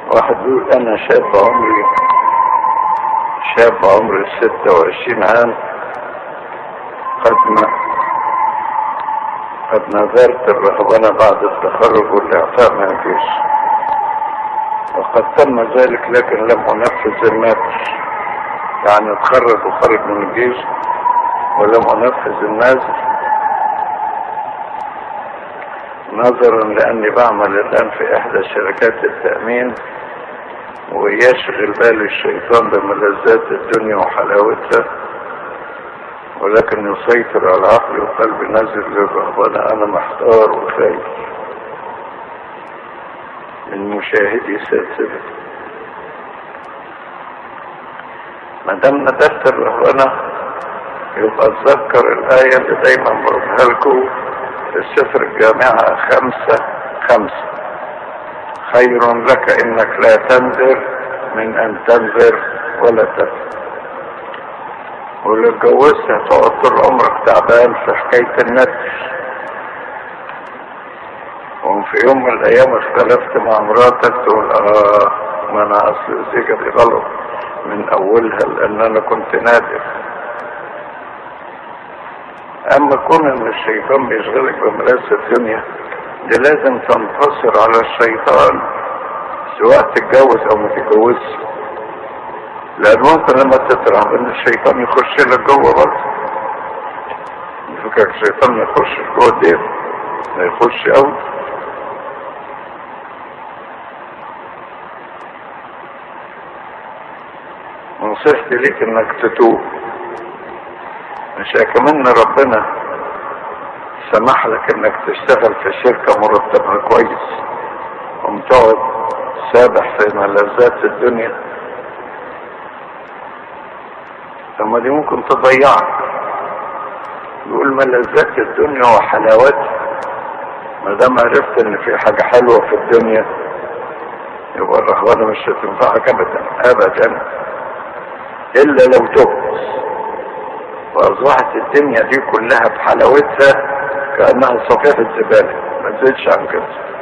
واحد بيقول انا شاب عمري شاب عمري ستة وعشرين عام قد ما قد نذرت الرهبنة بعد التخرج والاعفاء من الجيش وقد تم ذلك لكن لم انفذ النذر يعني اتخرج وخرج من الجيش ولم انفذ النذر نظرا لاني بعمل الان في احدى شركات التأمين ويشغل بالي الشيطان بملذات الدنيا وحلاوتها ولكن يسيطر على عقلي وقلبي نازل للرهبنة انا محتار وخايف من مشاهدي سلسلة ما دام ندفت الرهبنة يبقى اتذكر الآية اللي دايما بقولها لكم في سفر الجامعة خمسة خمسة خير لك انك لا تنذر من ان تنذر ولا تنذر واللي اتجوزت هتقعد طول عمرك تعبان في حكاية النذر وفي يوم من الايام اختلفت مع مراتك تقول اه ما انا اصل الزيجة دي غلط من اولها لان انا كنت نادر اما كون ان الشيطان بيشغلك بملابس الدنيا دي لازم تنتصر على الشيطان سواء تتجوز او ما تتجوزش لان ممكن لما تترعب ان الشيطان يخش لك جوه برضه فكرك الشيطان ما يخش جوه الدين ما يخش قوي نصيحتي ليك انك تتوب مش كمان ربنا سمح لك انك تشتغل في شركة مرتبها كويس قوم تقعد سابح في ملذات الدنيا لما دي ممكن تضيعك يقول ملذات الدنيا وحلاوتها ما دام عرفت ان في حاجة حلوة في الدنيا يبقى الرهبانة مش هتنفعك ابدا ابدا الا لو تبت واصبحت الدنيا دي كلها بحلاوتها كانها صفيحة زبالة ما تزيدش عن كده